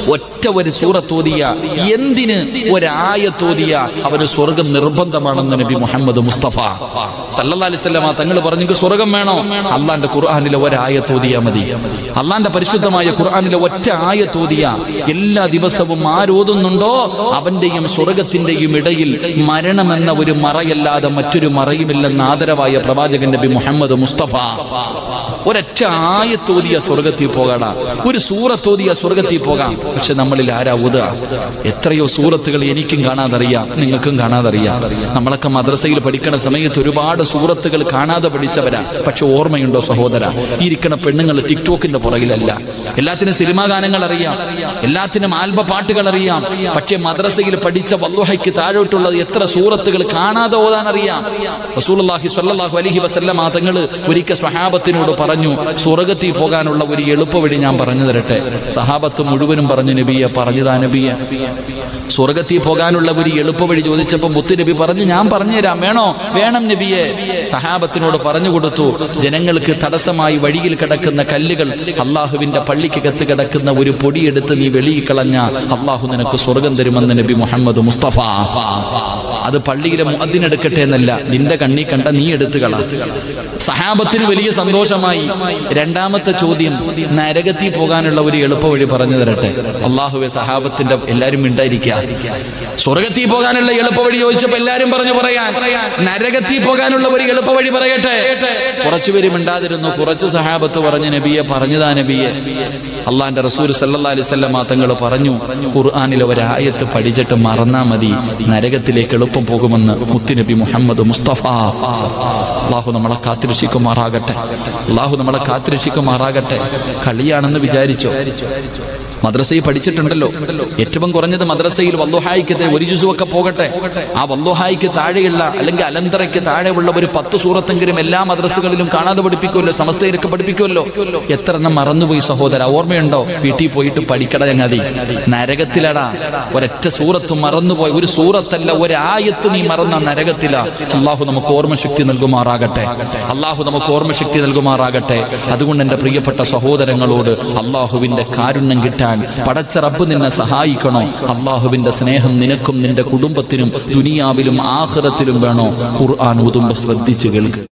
ഒറ്റ ഒരു സൂറത്തോതിയ എന്തിന് ഒരായത്തോതിയ അവന് സ്വർഗം നിർബന്ധമാണെന്ന് നബി മുഹമ്മദ് മുസ്തഫ സല്ലല്ലാഹു അലൈഹി വസല്ലമ തങ്ങൾ പറഞ്ഞു സ്വർഗം വേണോ അള്ളാന്റെ ഖുർആനിലെ ഒരായത്തോതിയാ മതി അള്ളാന്റെ പരിശുദ്ധമായ ഖുർആനിലെ ഒറ്റ ആയത്തോതിയ എല്ലാ ദിവസവും ആരോതുന്നുണ്ടോ അവന്റെയും സ്വർഗത്തിന്റെയും ഇടയിൽ മരണമെന്ന ഒരു മറയല്ലാതെ മറ്റൊരു മറയുമില്ലെന്ന ആദരവായ പ്രവാചകൻ നബി മുഹമ്മദ് മുസ്തഫ ഒരൊറ്റ ആയത്തോതിയ സ്വർഗത്തിൽ പോകാടാ ഒരു സൂറത്തോതിയ സ്വർഗത്തിൽ പോകാം പക്ഷെ നമ്മളിൽ ആരാ ഉതുക എത്രയോ സൂറത്തുകൾ എനിക്കും കാണാതറിയാം നിങ്ങൾക്കും കാണാതറിയാം നമ്മളൊക്കെ മദ്രസയിൽ പഠിക്കണ സമയത്ത് ഒരുപാട് സൂറത്തുകൾ കാണാതെ പഠിച്ചവരാ പക്ഷെ ഓർമ്മയുണ്ടോ സഹോദര ഈ ഇരിക്കണ പെണ്ണുങ്ങൾ ടിക്ടോക്കിന്റെ പുറകിലല്ല എല്ലാത്തിനും സിനിമാ ഗാനങ്ങൾ അറിയാം എല്ലാത്തിനും ആൽബ പാട്ടുകൾ അറിയാം പക്ഷെ മദ്രസയിൽ പഠിച്ച വല്ലുഹയ്ക്ക് താഴോട്ടുള്ളത് എത്ര സൂറത്തുകൾ കാണാതെ ഓതാൻ അറിയാം റസൂലുള്ളാഹി സ്വല്ലല്ലാഹു അലൈഹി വസല്ലമ തങ്ങൾ ഒരിക്കൽ സ്വഹാബത്തിനോട് പറഞ്ഞു സ്വർഗത്തിൽ പോകാനുള്ള ഒരു എളുപ്പവഴി ഞാൻ പറഞ്ഞു തരട്ടെ സഹാബത്ത് മുഴുവനും പറഞ്ഞു നബിയെ പറഞ്ഞതാ നബിയെ സ്വർഗത്തിൽ പോകാനുള്ള ഒരു എളുപ്പവഴി ചോദിച്ചപ്പോൾ മുത്തുനബി പറഞ്ഞു ഞാൻ പറഞ്ഞുതരാം വേണോ വേണം നബിയെ സഹാബത്തിനോട് പറഞ്ഞു കൊടുത്തു ജനങ്ങൾക്ക് തടസ്സമായി വഴിയിൽ കിടക്കുന്ന കല്ലുകൾ അള്ളാഹുവിന്റെ പള്ളിക്കകത്ത് കിടക്കുന്ന ഒരു പൊടിയെടുത്ത് നീ വെളിയിൽ കളഞ്ഞ അള്ളാഹു നിനക്ക് സ്വർഗം തരുമെന്ന് നബി മുഹമ്മദ് മുസ്തഫ അത് പള്ളിയിലെ മുഅദ്ദിനെടുക്കട്ടെ എന്നല്ല നിന്റെ കണ്ണി കണ്ട നീ എടുത്തു കള സഹാബത്തിന് വലിയ സന്തോഷമായി രണ്ടാമത്തെ ചോദ്യം നരകത്തിൽ പോകാനുള്ള ഒരു എളുപ്പവഴി പറഞ്ഞു തരട്ടെ അള്ളാഹുവെ സഹാബത്തിന്റെ എല്ലാരും മിണ്ടായിരിക്കുക സ്വർഗത്തിൽ പോകാനുള്ള എളുപ്പവഴി ചോദിച്ചപ്പോ എല്ലാരും പറഞ്ഞു പറയാൻ നരകത്തിൽ പോകാനുള്ള ഒരു എളുപ്പവഴി പറയട്ടെ കുറച്ചുപേര് മിണ്ടാതിരുന്നു കുറച്ച് സഹാബത്ത് പറഞ്ഞു നബിയെ പറഞ്ഞതാ നബിയെ അള്ളാന്റെ റസൂൽ സല്ലല്ലാഹു അലൈഹി വസല്ലം തങ്ങൾ പറഞ്ഞു ഖുർആനിലെ ഒരായത്ത് പഠിച്ചിട്ട് മറന്നാ മതി നരകത്തിലേക്ക് എളുപ്പം പോകുമെന്ന് മുത്തുനബി മുഹമ്മദ് മുസ്തഫ അള്ളാഹു നമ്മളെ കാത്തിരക്ഷിക്കുമാറാകട്ടെ അള്ളാഹു നമ്മളെ കാത്തിരക്ഷിക്കുമാറാകട്ടെ കളിയാണെന്ന് വിചാരിച്ചോ മദ്രസയിൽ പഠിച്ചിട്ടുണ്ടല്ലോ ഏറ്റവും കുറഞ്ഞത് മദ്രസയിൽ വല്ലുഹായിക്ക് ഒരു ജുസുവൊക്കെ പോകട്ടെ ആ വല്ലുഹായിക്ക് താഴെയുള്ള അല്ലെങ്കിൽ അലന്തറയ്ക്ക് താഴെയുള്ള ഒരു പത്ത് സൂറത്തെങ്കിലും എല്ലാ മദ്രസകളിലും കാണാതെ പഠിപ്പിക്കുമല്ലോ സമസ്തയിലൊക്കെ പഠിപ്പിക്കുമല്ലോ എത്ര എണ്ണം മറന്നുപോയി സഹോദര ഓർമ്മയുണ്ടോ വീട്ടിൽ പോയിട്ട് പഠിക്കട ചങ്ങാതി നരകത്തിലടാ ഒരൊറ്റ സൂറത്ത് മറന്നുപോയി ഒരു സൂറത്തല്ല ഒരായത്ത് നീ മറന്ന നരകത്തില അള്ളാഹു നമുക്ക് ഓർമ്മശക്തി നൽകുമാറാകട്ടെ അള്ളാഹു നമുക്ക് ഓർമ്മശക്തി നൽകുമാറാകട്ടെ അതുകൊണ്ട് എൻ്റെ പ്രിയപ്പെട്ട സഹോദരങ്ങളോട് അള്ളാഹുവിന്റെ കാരുണ്യം കിട്ടാൻ പടച്ച റബ്ബ് നിന്നെ സഹായിക്കണോ അള്ളാഹുവിന്റെ സ്നേഹം നിനക്കും നിന്റെ കുടുംബത്തിനും ദുനിയാവിലും ആഹ്റത്തിലും വേണോ ഖുർആൻ ഉതുമ്പ ശ്രദ്ധിച്ചു കേൾക്ക്